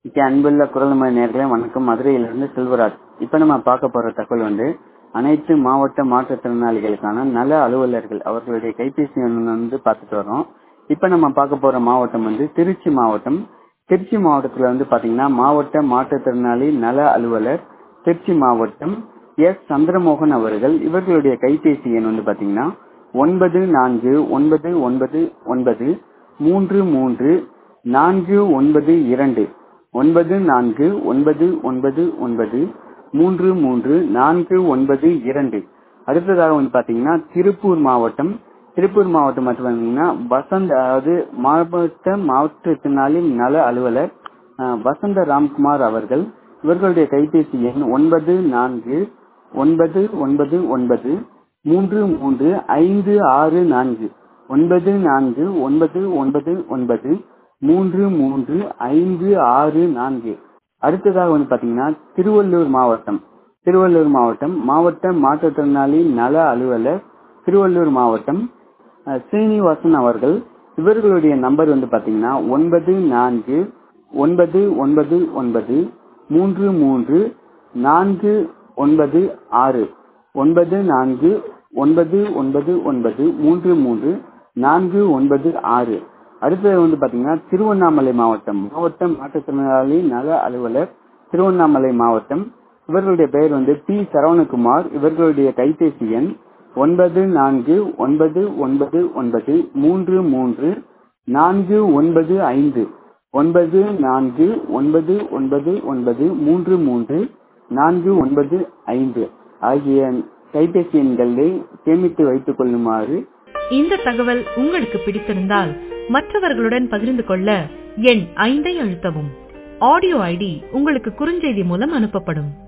மிக்க அன்புள்ள குரல்மொழி நேர்களே வணக்கம் மதுரையிலிருந்து செல்வராஜ் இப்ப நம்ம பார்க்க போற தகவல் வந்து அனைத்து மாவட்ட மாற்றுத்திறனாளிகளுக்கான நல அலுவலர்கள் அவர்களுடைய கைபேசி எண் வந்து பார்த்துட்டு வரோம் இப்ப நம்ம பார்க்க போற மாவட்டம் வந்து திருச்சி மாவட்டம் திருச்சி மாவட்டத்துல வந்து பாத்தீங்கன்னா மாவட்ட மாற்றுத்திறனாளி நல அலுவலர் திருச்சி மாவட்டம் எஸ் சந்திரமோகன் அவர்கள் இவர்களுடைய கைபேசி எண் வந்து பாத்தீங்கன்னா ஒன்பது நான்கு ஒன்பது ஒன்பது ஒன்பது மூன்று மூன்று நான்கு ஒன்பது இரண்டு ஒன்பது நான்கு ஒன்பது ஒன்பது ஒன்பது மூன்று மூன்று நான்கு ஒன்பது இரண்டு அடுத்ததாக வந்து பாத்தீங்கன்னா திருப்பூர் மாவட்டம் திருப்பூர் மாவட்டம் மட்டும் பார்த்தீங்கன்னா வசந்த் அதாவது மாவட்ட மாற்றுத்திறனாளி நல அலுவலர் அஹ், வசந்த ராம்குமார் அவர்கள் இவர்களுடைய கைபேசி எண் ஒன்பது நான்கு ஒன்பது ஒன்பது ஒன்பது மூன்று மூன்று ஐந்து ஆறு நான்கு ஒன்பது நான்கு ஒன்பது ஒன்பது ஒன்பது மூன்று மூன்று ஐந்து ஆறு நான்கு அடுத்ததாக வந்து பாத்தீங்கன்னா திருவள்ளூர் மாவட்டம் திருவள்ளூர் மாவட்டம் மாவட்ட மாற்றுத்திறனாளி நல அலுவலர் திருவள்ளூர் மாவட்டம் அஹ், ஸ்ரீனிவாசன் அவர்கள் இவர்களுடைய நம்பர் வந்து பாத்தீங்கன்னா ஒன்பது நான்கு ஒன்பது ஒன்பது ஒன்பது மூன்று மூன்று நான்கு ஒன்பது ஆறு ஒன்பது நான்கு ஒன்பது ஒன்பது ஒன்பது மூன்று மூன்று நான்கு ஒன்பது ஆறு அடுத்தது வந்து பாத்தீங்கன்னா திருவண்ணாமலை மாவட்டம் மாவட்ட மாற்றுத்திறனாளி நல அலுவலர் திருவண்ணாமலை மாவட்டம் இவர்களுடைய பெயர் வந்து பி சரவணகுமார் இவர்களுடைய கைபேசி எண் ஒன்பது நான்கு ஒன்பது ஒன்பது ஒன்பது மூன்று மூன்று நான்கு ஒன்பது ஐந்து ஒன்பது நான்கு ஒன்பது ஒன்பது ஒன்பது மூன்று மூன்று நான்கு ஒன்பது ஐந்து ஆகிய கைபேசி எண்களை சேமித்து வைத்துக் கொள்ளுமாறு இந்த தகவல் உங்களுக்கு பிடித்திருந்தால் மற்றவர்களுடன் பகிர்ந்து கொள்ள எண் ஐந்தை அழுத்தவும் ஆடியோ ஐடி உங்களுக்கு குறுஞ்செய்தி மூலம் அனுப்பப்படும்